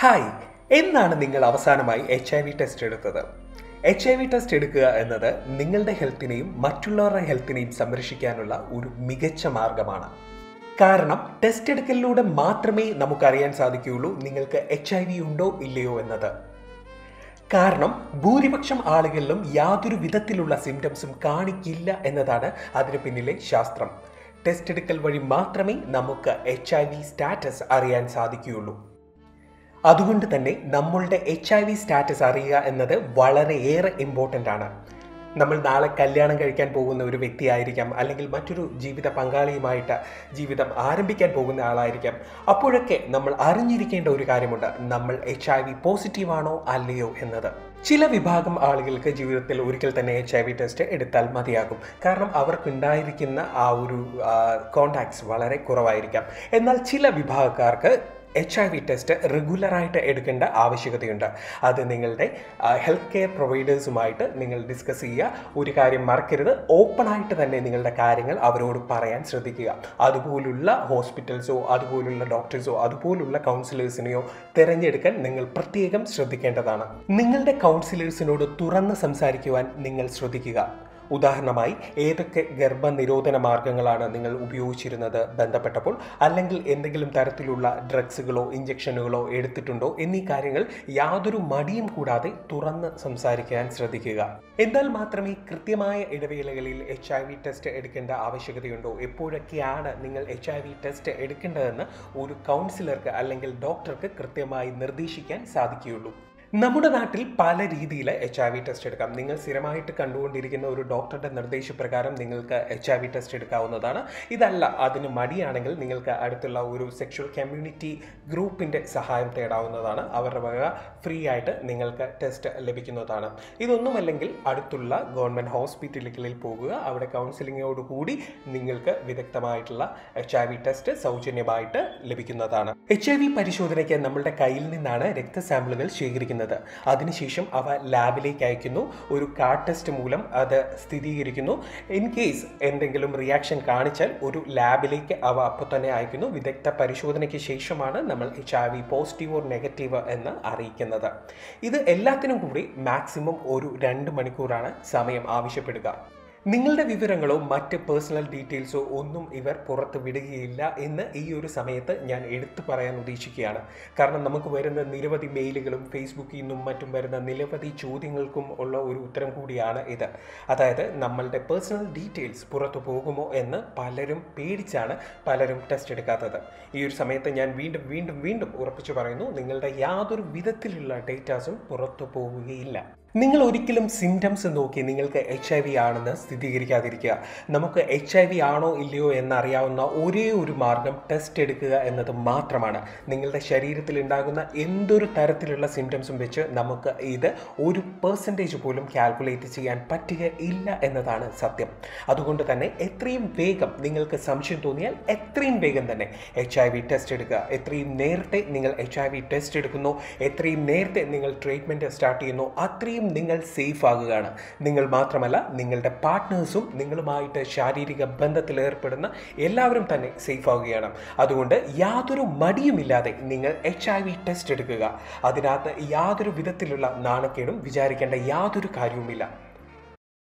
hi എന്നാണ് നിങ്ങൾ അവസാനമായി എച്ച് ഐ വി ടെസ്റ്റ് എടുത്തത് എച്ച് ഐ വി ടെസ്റ്റ് എടുക്കുക എന്നത് നിങ്ങളുടെ ഹെൽത്തിനെയും മറ്റുള്ളവരുടെ ഹെൽത്തിനെയും സംരക്ഷിക്കാനുള്ള ഒരു മികച്ച മാർഗമാണ് കാരണം ടെസ്റ്റ് എടുക്കലിലൂടെ മാത്രമേ നമുക്കറിയാൻ സാധിക്കുകയുള്ളൂ നിങ്ങൾക്ക് എച്ച് ഐ വി ഉണ്ടോ ഇല്ലയോ എന്നത് കാരണം ഭൂരിപക്ഷം ആളുകളിലും യാതൊരു വിധത്തിലുള്ള സിംറ്റംസും കാണിക്കില്ല എന്നതാണ് അതിന് പിന്നിലെ ശാസ്ത്രം ടെസ്റ്റ് എടുക്കൽ വഴി മാത്രമേ നമുക്ക് എച്ച് ഐ വി സ്റ്റാറ്റസ് അറിയാൻ സാധിക്കുകയുള്ളൂ അതുകൊണ്ട് തന്നെ നമ്മളുടെ എച്ച് ഐ വി സ്റ്റാറ്റസ് അറിയുക എന്നത് വളരെയേറെ ഇമ്പോർട്ടൻ്റ് ആണ് നമ്മൾ നാളെ കല്യാണം കഴിക്കാൻ പോകുന്ന ഒരു വ്യക്തിയായിരിക്കാം അല്ലെങ്കിൽ മറ്റൊരു ജീവിത പങ്കാളിയുമായിട്ട് ജീവിതം ആരംഭിക്കാൻ പോകുന്ന ആളായിരിക്കാം അപ്പോഴൊക്കെ നമ്മൾ അറിഞ്ഞിരിക്കേണ്ട ഒരു കാര്യമുണ്ട് നമ്മൾ എച്ച് ഐ വി പോസിറ്റീവ് ആണോ അല്ലയോ എന്നത് ചില വിഭാഗം ആളുകൾക്ക് ജീവിതത്തിൽ ഒരിക്കൽ തന്നെ എച്ച് ഐ വി ടെസ്റ്റ് എടുത്താൽ മതിയാകും കാരണം അവർക്കുണ്ടായിരിക്കുന്ന ആ ഒരു കോണ്ടാക്ട്സ് വളരെ കുറവായിരിക്കാം എന്നാൽ ചില വിഭാഗക്കാർക്ക് എച്ച് ഐ വി ടെസ്റ്റ് റെഗുലറായിട്ട് എടുക്കേണ്ട ആവശ്യകതയുണ്ട് അത് നിങ്ങളുടെ ഹെൽത്ത് കെയർ പ്രൊവൈഡേഴ്സുമായിട്ട് നിങ്ങൾ ഡിസ്കസ് ചെയ്യുക ഒരു കാര്യം മറക്കരുത് ഓപ്പണായിട്ട് തന്നെ നിങ്ങളുടെ കാര്യങ്ങൾ അവരോട് പറയാൻ ശ്രദ്ധിക്കുക അതുപോലുള്ള ഹോസ്പിറ്റൽസോ അതുപോലുള്ള ഡോക്ടേഴ്സോ അതുപോലുള്ള കൗൺസിലേഴ്സിനെയോ തിരഞ്ഞെടുക്കാൻ നിങ്ങൾ പ്രത്യേകം ശ്രദ്ധിക്കേണ്ടതാണ് നിങ്ങളുടെ കൗൺസിലേഴ്സിനോട് തുറന്ന് സംസാരിക്കുവാൻ നിങ്ങൾ ശ്രദ്ധിക്കുക ഉദാഹരണമായി ഏതൊക്കെ ഗർഭനിരോധന മാർഗങ്ങളാണ് നിങ്ങൾ ഉപയോഗിച്ചിരുന്നത് ബന്ധപ്പെട്ടപ്പോൾ അല്ലെങ്കിൽ എന്തെങ്കിലും തരത്തിലുള്ള ഡ്രഗ്സുകളോ ഇഞ്ചക്ഷനുകളോ എടുത്തിട്ടുണ്ടോ എന്നീ കാര്യങ്ങൾ യാതൊരു മടിയും കൂടാതെ തുറന്ന് സംസാരിക്കാൻ ശ്രദ്ധിക്കുക എന്നാൽ മാത്രമേ കൃത്യമായ ഇടവേളകളിൽ എച്ച് ഐ വി ടെസ്റ്റ് എടുക്കേണ്ട ആവശ്യകതയുണ്ടോ എപ്പോഴൊക്കെയാണ് നിങ്ങൾ എച്ച് ഐ വി ടെസ്റ്റ് എടുക്കേണ്ടതെന്ന് ഒരു കൗൺസിലർക്ക് അല്ലെങ്കിൽ ഡോക്ടർക്ക് കൃത്യമായി നിർദ്ദേശിക്കാൻ സാധിക്കുകയുള്ളൂ നമ്മുടെ നാട്ടിൽ പല രീതിയിൽ എച്ച് ഐ വി ടെസ്റ്റ് എടുക്കാം നിങ്ങൾ സ്ഥിരമായിട്ട് കണ്ടുകൊണ്ടിരിക്കുന്ന ഒരു ഡോക്ടറുടെ നിർദ്ദേശപ്രകാരം നിങ്ങൾക്ക് എച്ച് ഐ വി ടെസ്റ്റ് എടുക്കാവുന്നതാണ് ഇതല്ല അതിന് മടിയാണെങ്കിൽ നിങ്ങൾക്ക് അടുത്തുള്ള ഒരു സെക്ഷൽ കമ്മ്യൂണിറ്റി ഗ്രൂപ്പിൻ്റെ സഹായം തേടാവുന്നതാണ് അവരുടെ വക ഫ്രീ ആയിട്ട് നിങ്ങൾക്ക് ടെസ്റ്റ് ലഭിക്കുന്നതാണ് ഇതൊന്നുമല്ലെങ്കിൽ അടുത്തുള്ള ഗവൺമെൻറ് ഹോസ്പിറ്റലുകളിൽ പോകുക അവിടെ കൗൺസിലിങ്ങോടുകൂടി നിങ്ങൾക്ക് വിദഗ്ധമായിട്ടുള്ള എച്ച് ഐ വി ടെസ്റ്റ് സൗജന്യമായിട്ട് ലഭിക്കുന്നതാണ് എച്ച് ഐ വി പരിശോധനയ്ക്ക് നമ്മളുടെ കയ്യിൽ നിന്നാണ് രക്തസാമ്പിളുകൾ ശേഖരിക്കുന്നത് ചെയ്യുന്നത് അതിനുശേഷം അവ ലാബിലേക്ക് അയക്കുന്നു ഒരു കാർഡ് ടെസ്റ്റ് മൂലം അത് സ്ഥിരീകരിക്കുന്നു ഇൻ കേസ് എന്തെങ്കിലും റിയാക്ഷൻ കാണിച്ചാൽ ഒരു ലാബിലേക്ക് അവ അപ്പോൾ തന്നെ അയക്കുന്നു വിദഗ്ധ പരിശോധനയ്ക്ക് ശേഷമാണ് നമ്മൾ H I V positive or negative എന്ന് അറിയിക്കുന്നത് ഇത് എല്ലാത്തിനും കൂടി മാക്സിമം ഒരു രണ്ട് മണിക്കൂറാണ് സമയം ആവശ്യപ്പെടുക നിങ്ങളുടെ വിവരങ്ങളോ മറ്റ് പേഴ്സണൽ ഡീറ്റെയിൽസോ ഒന്നും ഇവർ പുറത്ത് വിടുകയില്ല എന്ന് ഈ ഒരു സമയത്ത് ഞാൻ എടുത്തു പറയാൻ ഉദ്ദേശിക്കുകയാണ് കാരണം നമുക്ക് വരുന്ന നിരവധി മെയിലുകളും ഫേസ്ബുക്കിൽ നിന്നും മറ്റും വരുന്ന നിരവധി ചോദ്യങ്ങൾക്കും ഉള്ള ഒരു ഉത്തരം കൂടിയാണ് ഇത് അതായത് നമ്മളുടെ പേഴ്സണൽ ഡീറ്റെയിൽസ് പുറത്തു പോകുമോ എന്ന് പലരും പേടിച്ചാണ് പലരും ടെസ്റ്റ് എടുക്കാത്തത് ഈ ഒരു സമയത്ത് ഞാൻ വീണ്ടും വീണ്ടും വീണ്ടും ഉറപ്പിച്ചു പറയുന്നു നിങ്ങളുടെ യാതൊരു വിധത്തിലുള്ള ഡേറ്റാസും പുറത്തു പോവുകയില്ല നിങ്ങൾ ഒരിക്കലും സിംറ്റംസ് നോക്കി നിങ്ങൾക്ക് എച്ച് ഐ വി ആണെന്ന് സ്ഥിരീകരിക്കാതിരിക്കുക നമുക്ക് എച്ച് ഐ വി ആണോ ഇല്ലയോ എന്നറിയാവുന്ന ഒരേ ഒരു മാർഗം ടെസ്റ്റ് എടുക്കുക എന്നത് മാത്രമാണ് നിങ്ങളുടെ ശരീരത്തിൽ ഉണ്ടാകുന്ന എന്തൊരു തരത്തിലുള്ള സിംറ്റംസും വെച്ച് നമുക്ക് ഇത് ഒരു പെർസെൻറ്റേജ് പോലും കാൽക്കുലേറ്റ് ചെയ്യാൻ പറ്റുക ഇല്ല എന്നതാണ് സത്യം അതുകൊണ്ട് തന്നെ എത്രയും വേഗം നിങ്ങൾക്ക് സംശയം തോന്നിയാൽ എത്രയും വേഗം തന്നെ എച്ച് ഐ വി ടെസ്റ്റ് എടുക്കുക എത്രയും നേരത്തെ നിങ്ങൾ എച്ച് ഐ വി ടെസ്റ്റ് എടുക്കുന്നു എത്രയും നേരത്തെ നിങ്ങൾ ട്രീറ്റ്മെൻറ്റ് സ്റ്റാർട്ട് ചെയ്യുന്നു അത്രയും നിങ്ങൾ സേഫ് ആകുകയാണ് നിങ്ങൾ മാത്രമല്ല നിങ്ങളുടെ പാർട്ട്നേഴ്സും നിങ്ങളുമായിട്ട് ശാരീരിക ബന്ധത്തിൽ ഏർപ്പെടുന്ന എല്ലാവരും തന്നെ സേഫ് ആവുകയാണ് അതുകൊണ്ട് യാതൊരു മടിയുമില്ലാതെ നിങ്ങൾ എച്ച് ഐ വി ടെസ്റ്റ് എടുക്കുക അതിനകത്ത് യാതൊരു വിധത്തിലുള്ള നാണക്കേടും വിചാരിക്കേണ്ട യാതൊരു കാര്യവുമില്ല